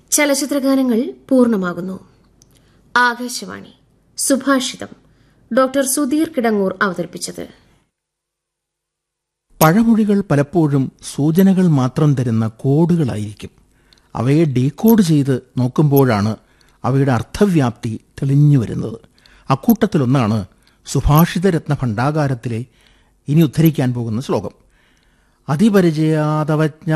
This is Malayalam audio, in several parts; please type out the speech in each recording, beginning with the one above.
ചലച്ചിത്രഗാനങ്ങൾ പൂർണ്ണമാകുന്നു ആകാശവാണി സുഭാഷിതം ഡോക്ടർ സുധീർ കിടങ്ങൂർ അവതരിപ്പിച്ചത് പഴമൊഴികൾ പലപ്പോഴും സൂചനകൾ മാത്രം തരുന്ന കോഡുകളായിരിക്കും അവയെ ഡീകോഡ് ചെയ്ത് നോക്കുമ്പോഴാണ് അവയുടെ അർത്ഥവ്യാപ്തി തെളിഞ്ഞു വരുന്നത് അക്കൂട്ടത്തിലൊന്നാണ് സുഭാഷിതരത്ന ഭണ്ഡാകാരത്തിലെ ഇനി ഉദ്ധരിക്കാൻ പോകുന്ന ശ്ലോകം അതിപരിചയാതവജ്ഞ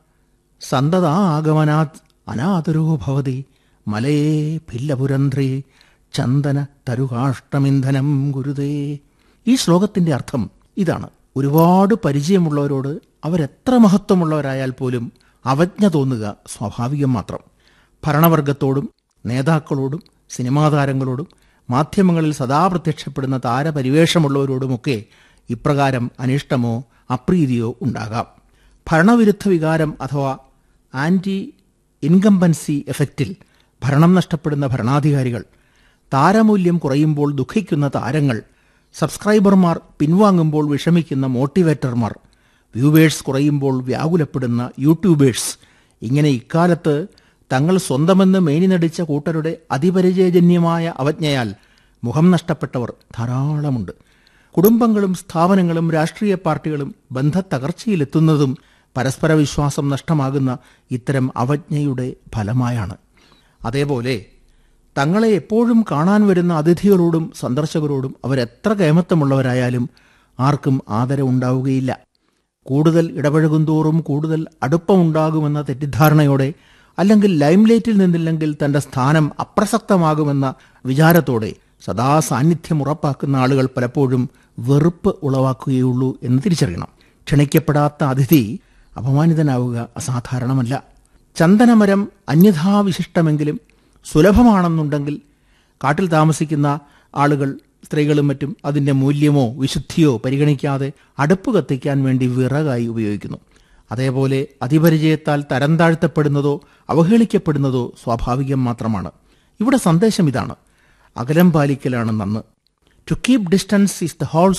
സന്തതാഗമനാത് അനാദരോ ഭവതി മലയേ ഭില്ലപുരന്ത്രേ ചന്ദന തരുകാഷ്ടമിന്ധനം ഗുരുതേ ഈ ശ്ലോകത്തിന്റെ അർത്ഥം ഇതാണ് ഒരുപാട് പരിചയമുള്ളവരോട് അവരെത്ര മഹത്വമുള്ളവരായാൽ പോലും അവജ്ഞ തോന്നുക സ്വാഭാവികം മാത്രം ഭരണവർഗത്തോടും നേതാക്കളോടും സിനിമാ താരങ്ങളോടും മാധ്യമങ്ങളിൽ സദാ പ്രത്യക്ഷപ്പെടുന്ന താരപരിവേഷമുള്ളവരോടുമൊക്കെ ഇപ്രകാരം അനിഷ്ടമോ അപ്രീതിയോ ഉണ്ടാകാം ഭരണവിരുദ്ധ വികാരം അഥവാ ആന്റി ഇൻകംബൻസി എഫക്റ്റിൽ ഭരണം നഷ്ടപ്പെടുന്ന ഭരണാധികാരികൾ താരമൂല്യം കുറയുമ്പോൾ ദുഃഖിക്കുന്ന താരങ്ങൾ സബ്സ്ക്രൈബർമാർ പിൻവാങ്ങുമ്പോൾ വിഷമിക്കുന്ന മോട്ടിവേറ്റർമാർ വ്യൂവേഴ്സ് കുറയുമ്പോൾ വ്യാകുലപ്പെടുന്ന യൂട്യൂബേഴ്സ് ഇങ്ങനെ ഇക്കാലത്ത് തങ്ങൾ സ്വന്തമെന്ന് മേനി നടിച്ച കൂട്ടരുടെ അതിപരിചയജന്യമായ അവജ്ഞയാൽ മുഖം നഷ്ടപ്പെട്ടവർ ധാരാളമുണ്ട് കുടുംബങ്ങളും സ്ഥാപനങ്ങളും രാഷ്ട്രീയ പാർട്ടികളും ബന്ധത്തകർച്ചയിലെത്തുന്നതും പരസ്പര വിശ്വാസം നഷ്ടമാകുന്ന ഇത്തരം അവജ്ഞയുടെ ഫലമായാണ് അതേപോലെ തങ്ങളെ എപ്പോഴും കാണാൻ വരുന്ന അതിഥികളോടും സന്ദർശകരോടും അവരെത്ര കേമത്വമുള്ളവരായാലും ആർക്കും ആദരവുണ്ടാവുകയില്ല കൂടുതൽ ഇടപഴകുന്തോറും കൂടുതൽ അടുപ്പമുണ്ടാകുമെന്ന തെറ്റിദ്ധാരണയോടെ അല്ലെങ്കിൽ ലൈംലൈറ്റിൽ നിന്നില്ലെങ്കിൽ തന്റെ സ്ഥാനം അപ്രസക്തമാകുമെന്ന വിചാരത്തോടെ സദാ സാന്നിധ്യം ഉറപ്പാക്കുന്ന ആളുകൾ പലപ്പോഴും വെറുപ്പ് ഉളവാക്കുകയുള്ളൂ എന്ന് തിരിച്ചറിയണം ക്ഷണിക്കപ്പെടാത്ത അതിഥി അപമാനിതനാവുക അസാധാരണമല്ല ചന്ദനമരം അന്യഥാവിശിഷ്ടമെങ്കിലും സുലഭമാണെന്നുണ്ടെങ്കിൽ കാട്ടിൽ താമസിക്കുന്ന ആളുകൾ സ്ത്രീകളും മറ്റും അതിൻ്റെ മൂല്യമോ വിശുദ്ധിയോ പരിഗണിക്കാതെ അടുപ്പ് കത്തിക്കാൻ വേണ്ടി വിറകായി ഉപയോഗിക്കുന്നു അതേപോലെ അതിപരിചയത്താൽ തരം താഴ്ത്തപ്പെടുന്നതോ അവഹേളിക്കപ്പെടുന്നതോ സ്വാഭാവികം മാത്രമാണ് ഇവിടെ സന്ദേശം ഇതാണ് അകലം പാലിക്കലാണ് നന്ന് to keep distance is the whole